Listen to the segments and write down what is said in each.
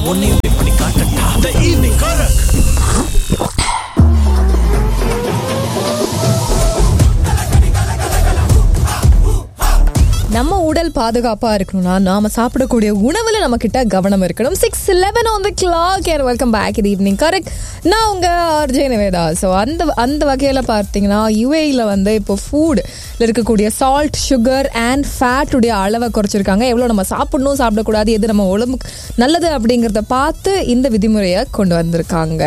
உன்னையும் wait பண்ணி காட்டட்டா The evening Karak. நம்ம உடல் பாதுகாப்பா இருக்கணும்னா நாம சாப்பிடக்கூடிய உணவுல நம்ம கிட்ட கவனம் இருக்கணும் six eleven on the clock air welcome back இது ஈவினிங் கரெக்ட் நான் உங்க ஆர்ஜே நிவேதா ஸோ அந்த அந்த வகையில பார்த்தீங்கன்னா யுஏயில் வந்து இப்போ ஃபுட் இருக்கக்கூடிய சால்ட் சுகர் அண்ட் ஃபேட் உடைய அளவை குறைச்சிருக்காங்க எவ்வளோ நம்ம சாப்பிடணும் சாப்பிடக்கூடாது எது நம்ம உடம்புக்கு நல்லது அப்படிங்கிறத பார்த்து இந்த விதிமுறையை கொண்டு வந்திருக்காங்க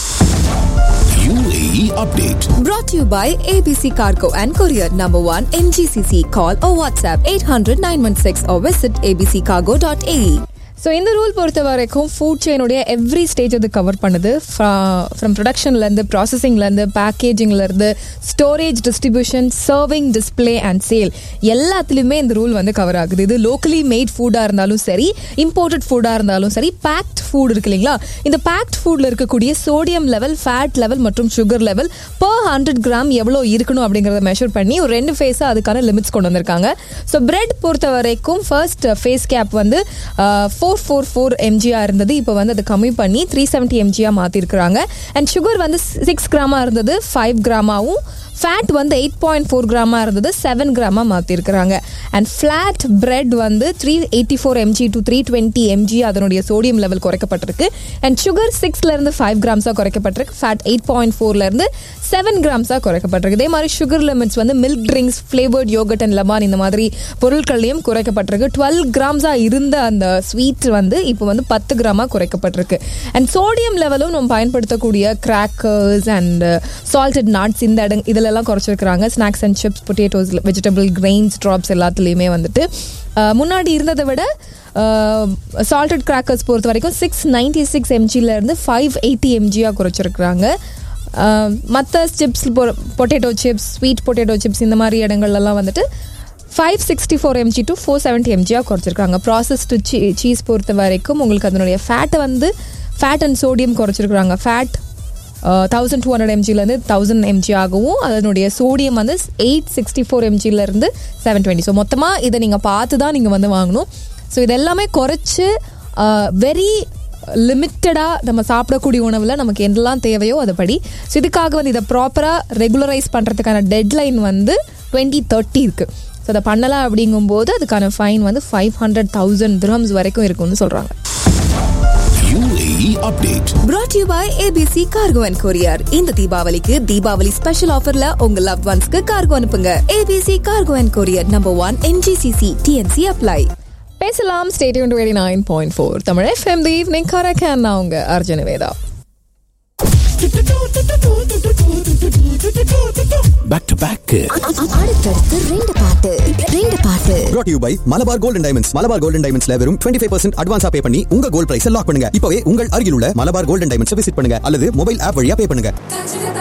UAE update. Brought to you by ABC Cargo and Courier Number 1 MGCC. Call or WhatsApp 800 916 or visit abccargo.ae. So இந்த ரூல் பொறுத்த வரைக்கும் ஃபுட் செயினுடைய எவ்ரி ஸ்டேஜ் அது கவர் பண்ணுது ஃப்ரம் ப்ரொடக்ஷன்லேருந்து ப்ராசஸிங்லேருந்து பேக்கேஜிங்லேருந்து storage distribution serving display and sale எல்லாத்துலேயுமே இந்த ரூல் வந்து கவர் ஆகுது இது லோக்கலி மேட் ஃபுட்டாக இருந்தாலும் சரி இம்போர்ட்டட் ஃபுட்டாக இருந்தாலும் சரி பேக்ட் ஃபுட் இருக்கு இல்லைங்களா இந்த பேக்ட் ஃபுட்டில் இருக்கக்கூடிய சோடியம் லெவல் ஃபேட் லெவல் மற்றும் sugar level per hundred gram எவ்வளோ இருக்கணும் அப்படிங்கிறத மெஷர் பண்ணி ஒரு ரெண்டு ஃபேஸாக அதுக்கான லிமிட்ஸ் கொண்டு வந்திருக்காங்க ஸோ பிரெட் பொறுத்த வரைக்கும் ஃபர்ஸ்ட் ஃபேஸ் கேப் வந்து ஃபோர் ஃபோர் ஃபோர் எம்ஜியா இருந்தது இப்போ வந்து அதை கம்மி பண்ணி த்ரீ செவன்ட்டி எம்ஜியா மாற்றிருக்கிறாங்க அண்ட் சுகர் வந்து சிக்ஸ் கிராமாக இருந்தது ஃபைவ் கிராமாவும் ஃபேட் வந்து எயிட் பாயிண்ட் ஃபோர் கிராமாக இருந்தது செவன் கிராமாக மாற்றிருக்கிறாங்க அண்ட் ஃப்ளாட் பிரெட் வந்து three eighty four MG to three twenty MG அதனுடைய சோடியம் லெவல் குறைக்கப்பட்டிருக்கு அண்ட் சுகர் சிக்ஸ்லேருந்து ஃபைவ் கிராம்ஸாக குறைக்கப்பட்டிருக்கு ஃபேட் எயிட் பாயிண்ட் ஃபோர்லேருந்து செவன் கிராம்ஸாக குறைக்கப்பட்டிருக்கு இதே மாதிரி சுகர் லிமிட்ஸ் வந்து milk drinks flavoured yogurt and lemon இந்த மாதிரி பொருட்கள்லையும் குறைக்கப்பட்டிருக்கு டுவெல் கிராம்ஸாக இருந்த அந்த ஸ்வீட் வந்து இப்போ வந்து பத்து கிராமாக குறைக்கப்பட்டிருக்கு அண்ட் சோடியம் லெவலும் நம்ம பயன்படுத்தக்கூடிய கிராக்கர்ஸ் அண்ட் சால்டட் நட்ஸ் இந்த இடம் இதிலெல்லாம் குறைச்சிருக்கிறாங்க snacks and chips potatoes vegetable grains drops எல்லாத்துலேயுமே வந்துட்டு அஹ், முன்னாடி இருந்ததை விட சால்டட் கிராக்கர்ஸ் பொறுத்த வரைக்கும் சிக்ஸ் நைன்டி சிக்ஸ் எம்ஜிலேருந்து ஃபைவ் எயிட்டி எம்ஜியாக குறைச்சிருக்கிறாங்க மற்ற chips potato chips sweet potato chips இந்த மாதிரி இடங்கள்லாம் வந்துட்டு five sixty four MG to four seventy எம்ஜியாக குறைச்சிருக்காங்க ப்ராசஸ்டு சீ சீஸ் பொறுத்த வரைக்கும் உங்களுக்கு அதனுடைய ஃபேட்டை வந்து ஃபேட் அண்ட் சோடியம் குறைச்சிருக்கிறாங்க ஃபேட் தௌசண்ட் டூ ஹண்ட்ரட் எம்ஜிலேருந்து தௌசண்ட் எம்ஜி ஆகவும் அதனுடைய சோடியம் வந்து எயிட் சிக்ஸ்டி ஃபோர் எம்ஜிலேருந்து செவன் டுவெண்ட்டி ஸோ மொத்தமாக இதை நீங்கள் பார்த்து தான் நீங்கள் வந்து வாங்கணும் ஸோ இது எல்லாமே குறைச்சி வெரி லிமிட்டடாக நம்ம சாப்பிடக்கூடிய உணவில் நமக்கு என்னெல்லாம் தேவையோ அதுபடி ஸோ இதுக்காக வந்து இதை ப்ராப்பராக ரெகுலரைஸ் பண்ணுறதுக்கான டெட்லைன் வந்து டுவெண்ட்டி தேர்ட்டி இருக்குது ஸோ அதை பண்ணலாம் அப்படிங்கும்போது அதுக்கான ஃபைன் வந்து ஃபைவ் ஹண்ட்ரட் தௌசண்ட் திரம்ஸ் வரைக்கும் இருக்கும்னு சொல்கிறாங்க UAE update. Brought to you by ABC Cargo and Courier. இந்த தீபாவளிக்கு தீபாவளி ஸ்பெஷல் ஆஃபர்ல உங்க லவ் ஒன்ஸ்க்கு கார்கோ அனுப்புங்க ABC Cargo and Courier number one MGCC TNC apply பேசலாம் stadium twenty nine point four Tamil FM the evening கரக்கேன் நான் உங்க Arjuna Veda Back to back. அடுத்தடுத்து ரெண்டு பாட்டு ரெண்டு பாட்டு brought to you by Malabar golden diamonds Malabar golden டைமண்ட்ஸ்ல வெறும் 25% ஃபைவ் பர்சன்ட் அட்வான்ஸா பே பண்ணி உங்க கோல்ட் பிரைஸ் லாக் பண்ணுங்க இப்பவே உங்கள் அருகில் உள்ள மலபார் கோல்டன் டைமண்ட்ஸ் விசிட் பண்ணுங்க அல்லது மொபைல் ஆப் வழியா பே பண்ணுங்க Touch it